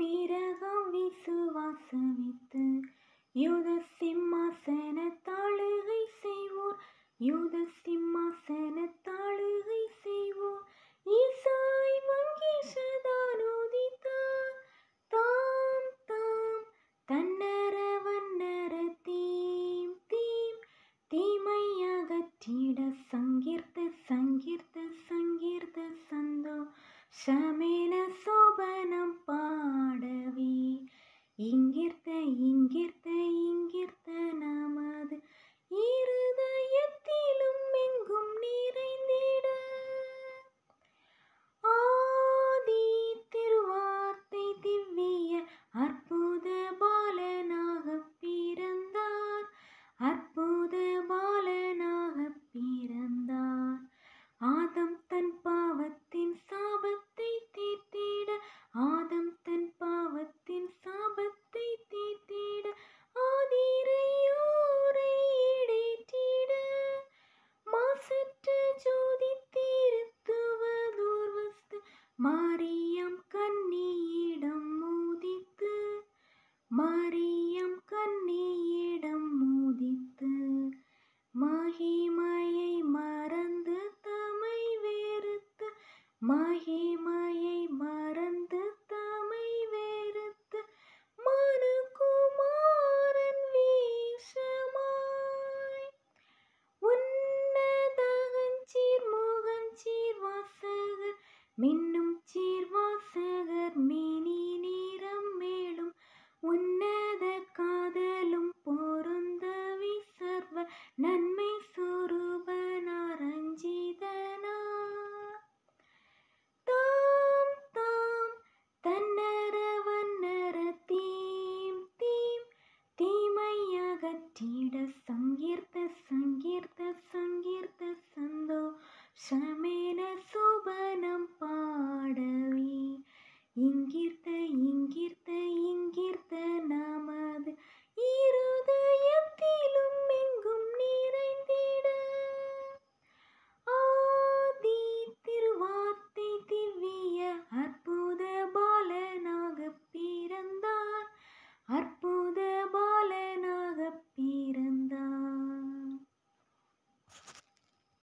வீரகம் விசுவாசமித்து யூத சிம்மாசன தாழுகை செய்வோர் யூத சிம்மாசன தாழுகை செய்வோர் ஈசாய் வங்கீஷதானுதித்தார் தாம் தாம் தன்னர வன்னர தீம் தீம் தீமை அகற்றிட சங்கீர்த்த சங்கீர்த்த சங்கீர்த்த சந்தோ ஷமேன சோபனம் பாடவி இங்கிர்த்த இங்கிர்த்த இங்கிர்த்த நமது இருதயத்திலும் எங்கும் நிறைந்திட ஆதி திருவார்த்தை திவ்விய அற்புத பாலனாக பிறந்தார் அற்புத பாலனாக பிறந்தார் ஆதம் தன் பாவத்தின் சாபத்தை தீர்த்திட ஆதம் தன் பாவத்தின் சாபத்தை தீர்த்திட ஆதிரையோரை இடைத்திட மாசற்ற ஜோதி தீர்த்துவதோர்வஸ்து மாரியம் கன்னியிடம் மோதித்து மாரியம் கன்னியிடம் மோதித்து மகிமையை மறந்து தமை வெறுத்து மகிமையை மறந்து தமை வெறுத்து மனுகுமாரன் வீஷமாய் உன்னதகஞ்சீர் முகஞ்சீர் வாசகர் மின்னும் சீர் வாசகர் மினி நீரம் மேலும் உன்னத காதலும் பொருந்த விசர்வ நன்மை சொரூபனாரஞ்சிதனா தாம் தாம் தன்னர வன்னர தீம் தீம் தீமை அகற்றிட சங்கீர்த்த சங்கீர்த்த சங்கீர்த்த சந்தோ ஷமேன சுபனம் பாடவி இங்கிர்த்த இங்கிர்த்த